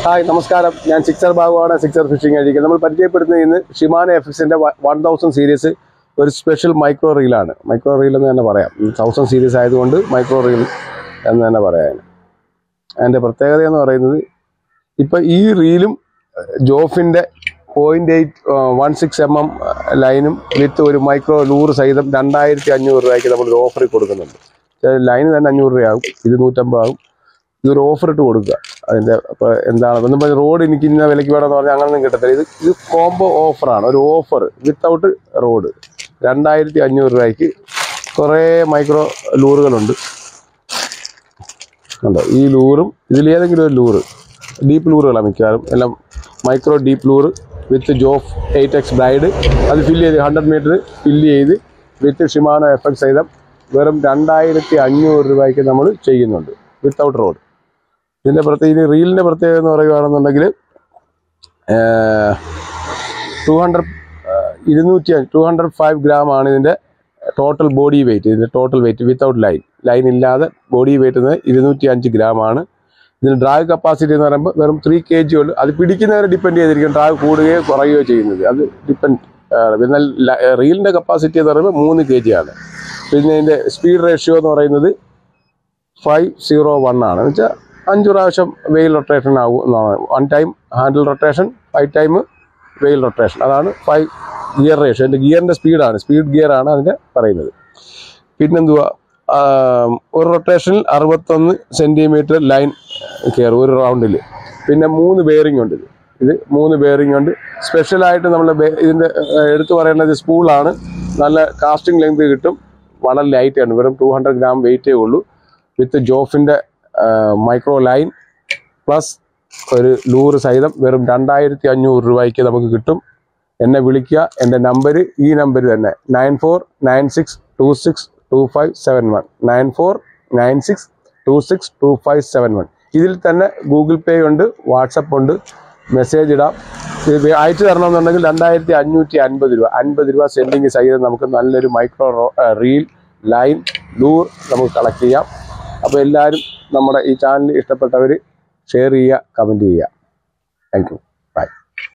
hi നമസ്കാരം ഞാൻ sixer ബാബുവാണ് സിക്സർ ഫിഷിംഗ് അഴിക്കുന്നത് നമ്മൾ പരിചയപ്പെടുത്തുന്നത് ഇന്ന് ഷിമാന എഫിക്സിന്റെ വൺ തൗസൻഡ് സീരീസ് ഒരു സ്പെഷ്യൽ മൈക്രോ റീലാണ് മൈക്രോ റീൽ എന്ന് തന്നെ പറയാം തൗസൻഡ് സീരീസ് ആയതുകൊണ്ട് മൈക്രോ റീൽ എന്ന് തന്നെ പറയാം അതിൻ്റെ പ്രത്യേകത എന്ന് പറയുന്നത് ഇപ്പം ഈ റീലും ജോഫിൻ്റെ point eight one six M M ലൈനും വിത്ത് ഒരു മൈക്രോ ലൂറ് സഹിതം രണ്ടായിരത്തി അഞ്ഞൂറ് രൂപയ്ക്ക് നമ്മളൊരു ഓഫറിൽ കൊടുക്കുന്നുണ്ട് ലൈന് തന്നെ അഞ്ഞൂറ് രൂപയാകും ഇത് നൂറ്റമ്പത് ആകും ഇതൊരു ഓഫർ ഇട്ട് കൊടുക്കുക അതിൻ്റെ ഇപ്പോൾ എന്താണ് ഒന്നും പറഞ്ഞ് റോഡ് എനിക്ക് ഇന്ന വിലയ്ക്ക് വേണമെന്ന് പറഞ്ഞാൽ അങ്ങനൊന്നും കിട്ടത്തില്ല ഇത് ഇത് കോംബോ ഓഫറാണ് ഒരു ഓഫർ വിത്തൗട്ട് റോഡ് രണ്ടായിരത്തി അഞ്ഞൂറ് രൂപയ്ക്ക് കുറേ മൈക്രോ ലൂറുകളുണ്ട് ഉണ്ടോ ഈ ലൂറും ഇതിലേതെങ്കിലും ഒരു ലൂറ് ഡീപ്പ് ലൂറുകളാണ് മിക്കവാറും എല്ലാം മൈക്രോ ഡീപ്പ് ലൂറ് വിത്ത് ജോഫ് എയ്റ്റ് എക്സ് ബ്രൈഡ് അത് ഫില്ല് ചെയ്ത് ഹൺഡ്രഡ് മീറ്റർ ഫില്ല് ചെയ്ത് വിത്ത് ഷിമാനോ എഫക്ട് സഹിതം വെറും രണ്ടായിരത്തി അഞ്ഞൂറ് രൂപയ്ക്ക് നമ്മൾ ചെയ്യുന്നുണ്ട് വിത്തൗട്ട് റോഡ് ഇതിൻ്റെ പ്രത്യേക ഇനി റീലിൻ്റെ പ്രത്യേകത എന്ന് പറയുകയാണെന്നുണ്ടെങ്കിൽ ടു ഹൺഡ്രഡ് ഇരുന്നൂറ്റി ടു ഹൺഡ്രഡ് ഫൈവ് ഗ്രാം ആണ് ഇതിൻ്റെ ടോട്ടൽ ബോഡി വെയിറ്റ് ഇതിൻ്റെ total weight without line line ഇല്ലാതെ ബോഡി വെയിറ്റ് എന്നത് ഇരുന്നൂറ്റി അഞ്ച് ഗ്രാം ആണ് ഇതിന് ഡ്രാഗ് കപ്പാസിറ്റി എന്ന് പറയുമ്പോൾ വെറും ത്രീ കെ ജി ഉള്ളൂ അത് പിടിക്കുന്നവരെ ഡിപ്പെൻഡ് ചെയ്തിരിക്കും ഡ്രാഗ് കൂടുകയോ കുറയുകയോ ചെയ്യുന്നത് അത് ഡിപ്പെൻഡ് എന്നാൽ റീലിൻ്റെ കപ്പാസിറ്റി എന്ന് പറയുമ്പോൾ മൂന്ന് കെ ജി ആണ് പിന്നെ ഇതിൻ്റെ സ്പീഡ് റേഷ്യോ എന്ന് പറയുന്നത് ഫൈവ് സീറോ വൺ ആണ് എന്ന് വെച്ചാൽ അഞ്ച് പ്രാവശ്യം വെയിൽ റൊട്ടേഷൻ ആകും എന്നാണ് one time handle rotation five time വെയിൽ റൊട്ടേഷൻ അതാണ് ഫൈവ് ഗിയർ റേഷ്യോ അതിൻ്റെ ഗിയറിൻ്റെ സ്പീഡാണ് സ്പീഡ് ഗിയർ ആണ് അതിൻ്റെ പറയുന്നത് പിന്നെന്തുവാ ആം, ഒരു റൊട്ടേഷനിൽ അറുപത്തൊന്ന് സെൻറ്റിമീറ്റർ ലൈൻ കയറും ഒരു റൗണ്ടിൽ പിന്നെ മൂന്ന് ബെയറിംഗ് ഉണ്ട് ഇത് ഇത് മൂന്ന് ബെയറിംഗ് ഉണ്ട് സ്പെഷ്യലായിട്ട് നമ്മൾ ഇതിൻ്റെ എടുത്തു പറയേണ്ടത് സ്പൂളാണ് നല്ല കാസ്റ്റിംഗ് ലെങ്ത് കിട്ടും വളരെ ലൈറ്റ് ആണ് വെറും ടു ഹൺഡ്രഡ് ഗ്രാം വെയിറ്റേ ഉള്ളൂ വിത്ത് ജോഫിൻ്റെ മൈക്രോ ലൈൻ പ്ലസ് ഒരു ലൂറ് സഹിതം വെറും രണ്ടായിരത്തി അഞ്ഞൂറ് രൂപയ്ക്ക് നമുക്ക് കിട്ടും എന്നെ വിളിക്കുക എൻ്റെ നമ്പർ ഈ നമ്പർ തന്നെ nine four nine six two six two five seven one nine four nine six two six two five seven one ഇതിൽ തന്നെ ഗൂഗിൾ പേ ഉണ്ട് വാട്സപ്പ് ഉണ്ട് മെസ്സേജ് ഇടാം ഇത് അയച്ചു തരണമെന്നുണ്ടെങ്കിൽ രണ്ടായിരത്തി അഞ്ഞൂറ്റി അൻപത് രൂപ അൻപത് രൂപ സെൻഡിങ് സഹിതം നമുക്ക് നല്ലൊരു മൈക്രോ റീൽ ലൈൻ ലൂർ നമുക്ക് കളക്ട് ചെയ്യാം അപ്പോൾ എല്ലാവരും നമ്മുടെ ഈ ചാനൽ ഇഷ്ടപ്പെട്ടവർ ഷെയർ ചെയ്യുക കമൻറ്റ് ചെയ്യുക താങ്ക് യു